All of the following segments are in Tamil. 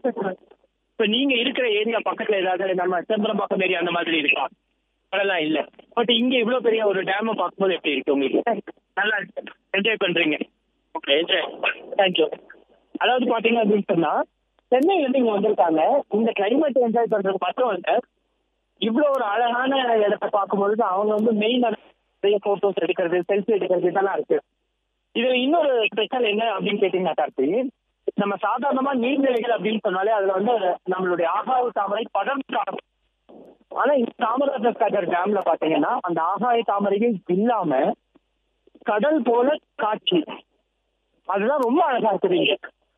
இப்ப நீங்க இருக்கிற ஏரியா பக்கத்துல ஏதாவது நம்ம செம்பரம்பாக்கம் ஏரியா அந்த மாதிரி இருக்கா அதெல்லாம் இல்ல பட் இங்க இவ்வளவு பெரிய ஒரு டேம் பார்க்கும்போது எப்படி இருக்கு உங்களுக்கு நல்லா இருக்கு என்ஜாய் பண்றீங்க ஓகே என்ஜாய் தேங்க்யூ அதாவது பாத்தீங்க அப்படின்னு சொன்னா சென்னையில இருந்து இங்க வந்திருக்காங்க இந்த கிளைமேட் என்ஜாய் பண்றது மட்டும் இல்ல இவ்வளவு ஒரு அழகான இடத்தை பார்க்கும்பொழுது அவங்க வந்து மெயின் நிறைய போட்டோஸ் எடுக்கிறது செல்ஃபி எடுக்கிறது இதெல்லாம் இருக்கு இதுல இன்னொரு ஸ்பெஷல் என்ன அப்படின்னு கேட்டீங்கன்னா கார்த்தி நம்ம சாதாரணமா நீர்நிலைகள் அப்படின்னு சொன்னாலே அதுல வந்து நம்மளுடைய ஆகாய தாமரை படர்ந்து காணும் ஆனா இந்த காமராஜர் சாகர் டேம்ல பாத்தீங்கன்னா அந்த ஆகாய தாமரைகள் இல்லாம கடல் போல காட்சி அதுதான் ரொம்ப அழகா இருக்குது இங்க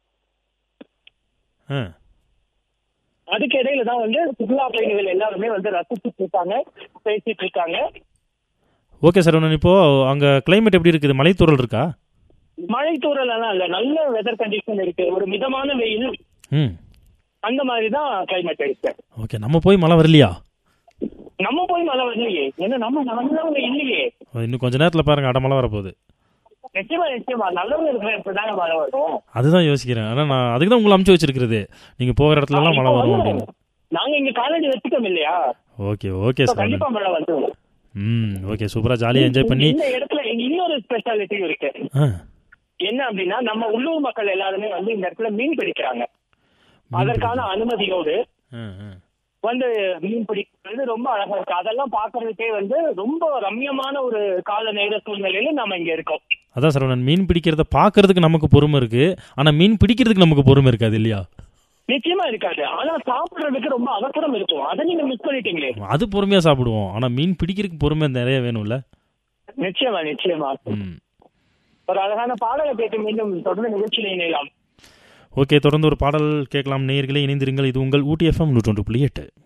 ஆ அதுக்கு இடையில தான் வந்து சுற்றுலா பயணிகள் எல்லாருமே வந்து ரசிச்சுட்டு இருக்காங்க பேசிட்டு இருக்காங்க ஓகே சரவணன் இப்போ அங்கே climate எப்படி இருக்குது மலைத்தூரல் இருக்கா மழை தூறல் எல்லாம் இல்ல நல்ல வெதர் கண்டிஷன் இருக்கு ஒரு மிதமான வெயில் ம் அந்த மாதிரி தான் கிளைமேட் இருக்கு ஓகே நம்ம போய் மழை வரலையா நம்ம போய் மழை வரலையே ஏன்னா நம்ம நல்லவங்க இல்லையே இன்னும் கொஞ்ச நேரத்தில் பாருங்க அடை மழை வரப்போகுது நிச்சயமா நிச்சயமா நல்லவங்க இருக்கிற இப்பதாங்க மழை வரும் அதுதான் யோசிக்கிறேன் ஆனால் நான் அதுக்கு தான் உங்களை அமுச்சு வச்சிருக்கிறது நீங்கள் போகிற இடத்துலலாம் மழை இப்ப வரும் வந்து அப்படின்னு நாங்க இங்க காலேஜ் வச்சுட்டோம் இல்லையா ஓகே ஓகே So, சரவணன் கண்டிப்பா மழை வந்துடும் ம் ஓகே சூப்பராக ஜாலியாக என்ஜாய் பண்ணி இந்த இடத்துல இங்க இன்னொரு ஸ்பெஷாலிட்டி இருக்கு ஆ என்ன அப்படின்னா நம்ம உள்ளூர் மக்கள் எல்லாருமே வந்து இந்த இடத்துல மீன் பிடிக்கிறாங்க அதற்கான அனுமதியோடு ஆ ஆ வந்து மீன் பிடிக்கிறது ரொம்ப அழகா இருக்கு அதெல்லாம் பாக்குறதுக்கே வந்து ரொம்ப ரம்யமான ஒரு கால நேர சூழ்நிலையில நம்ம இங்க இருக்கோம் அதான் சரவணன் மீன் பிடிக்கிறத பார்க்கறதுக்கு நமக்கு பொறுமை இருக்கு ஆனால் மீன் பிடிக்கிறதுக்கு நமக்கு பொறுமை இருக்காது இல்லையா நிச்சயமா இருக்காது ஆனா சாப்பிடுறதுக்கு ரொம்ப அவசரம் இருக்கும் அதை நீங்க மிஸ் பண்ணிட்டீங்களே அது பொறுமையாக சாப்பிடுவோம் ஆனால் மீன் பிடிக்கிறதுக்கு பொறுமை நிறைய வேணும்ல நிச்சயமா நிச்சயமா ம் ஒரு அழகான பாடலை கேட்டு மீண்டும் தொடர்ந்து நிகழ்ச்சியில இணையலாம் ஓகே தொடர்ந்து ஒரு பாடல் கேட்கலாம் நேயர்களே இணைந்திருங்கள் இது உங்கள் ஊட்டி எஃப்எம் நூற்றொன்று புள்ளி எட்டு